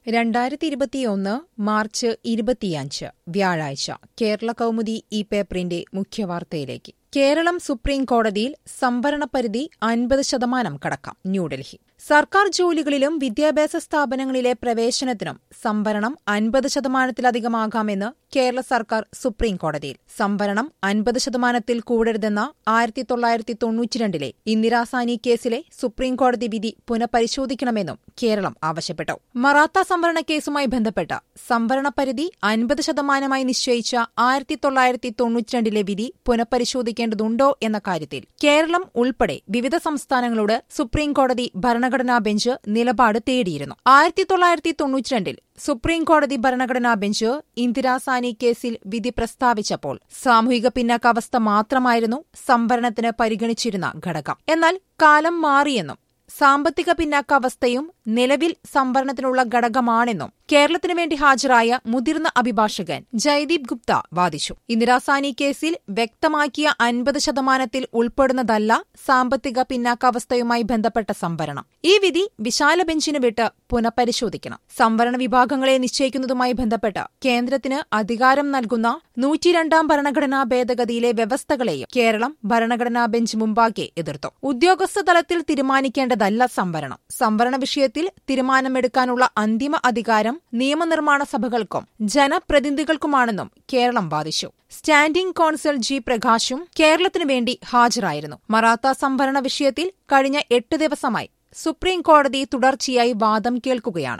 രണ്ടായിരത്തി ഇരുപത്തിയൊന്ന് മാർച്ച് ഇരുപത്തിയഞ്ച് വ്യാഴാഴ്ച കേരള കൗമുദി ഈ പേപ്പറിന്റെ മുഖ്യവാർത്തയിലേക്ക് കേരളം സുപ്രീം കോടതിയിൽ സംവരണ പരിധി അൻപത് ശതമാനം കടക്കാം ന്യൂഡൽഹി സർക്കാർ ജോലികളിലും വിദ്യാഭ്യാസ സ്ഥാപനങ്ങളിലെ പ്രവേശനത്തിനും സംവരണം അൻപത് ശതമാനത്തിലധികമാകാമെന്ന് കേരള സർക്കാർ സുപ്രീം കോടതിയിൽ സംവരണം അൻപത് ശതമാനത്തിൽ കൂടരുതെന്ന ആയിരത്തി തൊള്ളായിരത്തി തൊണ്ണൂറ്റിരണ്ടിലെ ഇന്ദിരാസാനി കേസിലെ സുപ്രീം കോടതി വിധി പുനഃപരിശോധിക്കണമെന്നും കേരളം ആവശ്യപ്പെട്ടു മറാത്ത സംവരണ കേസുമായി ബന്ധപ്പെട്ട് സംവരണ പരിധി അൻപത് ശതമാനമായി നിശ്ചയിച്ച ആയിരത്തി തൊള്ളായിരത്തി തൊണ്ണൂറ്റിരണ്ടിലെ വിധി പുനഃപരിശോധിക്കേണ്ടതുണ്ടോ എന്ന കാര്യത്തിൽ കേരളം ഉൾപ്പെടെ വിവിധ സംസ്ഥാനങ്ങളോട് സുപ്രീം കോടതി ഭരണഘടനാ ബെഞ്ച് നിലപാട് തേടിയിരുന്നു ആയിരത്തി തൊള്ളായിരത്തി തൊണ്ണൂറ്റിരണ്ടിൽ സുപ്രീം കോടതി ഭരണഘടനാ ബെഞ്ച് ഇന്ദിരാസാനി കേസിൽ വിധി പ്രസ്താവിച്ചപ്പോൾ സാമൂഹിക പിന്നാക്കാവസ്ഥ മാത്രമായിരുന്നു സംവരണത്തിന് പരിഗണിച്ചിരുന്ന ഘടകം എന്നാൽ കാലം മാറിയെന്നും സാമ്പത്തിക പിന്നാക്കാവസ്ഥയും നിലവിൽ സംവരണത്തിനുള്ള ഘടകമാണെന്നും കേരളത്തിനു വേണ്ടി ഹാജരായ മുതിർന്ന അഭിഭാഷകൻ ജയ്ദീപ് ഗുപ്ത വാദിച്ചു ഇന്ദിരാസാനി കേസിൽ വ്യക്തമാക്കിയ അൻപത് ശതമാനത്തിൽ ഉൾപ്പെടുന്നതല്ല സാമ്പത്തിക പിന്നാക്കാവസ്ഥയുമായി ബന്ധപ്പെട്ട സംവരണം ഈ വിധി വിശാല ബെഞ്ചിന് വിട്ട് പുനഃപരിശോധിക്കണം സംവരണ വിഭാഗങ്ങളെ നിശ്ചയിക്കുന്നതുമായി ബന്ധപ്പെട്ട് കേന്ദ്രത്തിന് അധികാരം നൽകുന്ന നൂറ്റിരണ്ടാം ഭരണഘടനാ ഭേദഗതിയിലെ വ്യവസ്ഥകളെയും കേരളം ഭരണഘടനാ ബെഞ്ച് മുമ്പാകെ എതിർത്തു ഉദ്യോഗസ്ഥ തലത്തിൽ തീരുമാനിക്കേണ്ടതല്ല സംവരണം സംവരണ വിഷയത്തിൽ തീരുമാനമെടുക്കാനുള്ള അന്തിമ അധികാരം നിയമനിർമ്മാണ സഭകൾക്കും ജനപ്രതിനിധികൾക്കുമാണെന്നും കേരളം വാദിച്ചു സ്റ്റാൻഡിംഗ് കോൺസൽ ജി പ്രകാശും കേരളത്തിനു വേണ്ടി ഹാജരായിരുന്നു മറാത്ത സംവരണ വിഷയത്തിൽ കഴിഞ്ഞ എട്ട് ദിവസമായി സുപ്രീം കോടതി തുടർച്ചയായി വാദം കേൾക്കുകയാണ്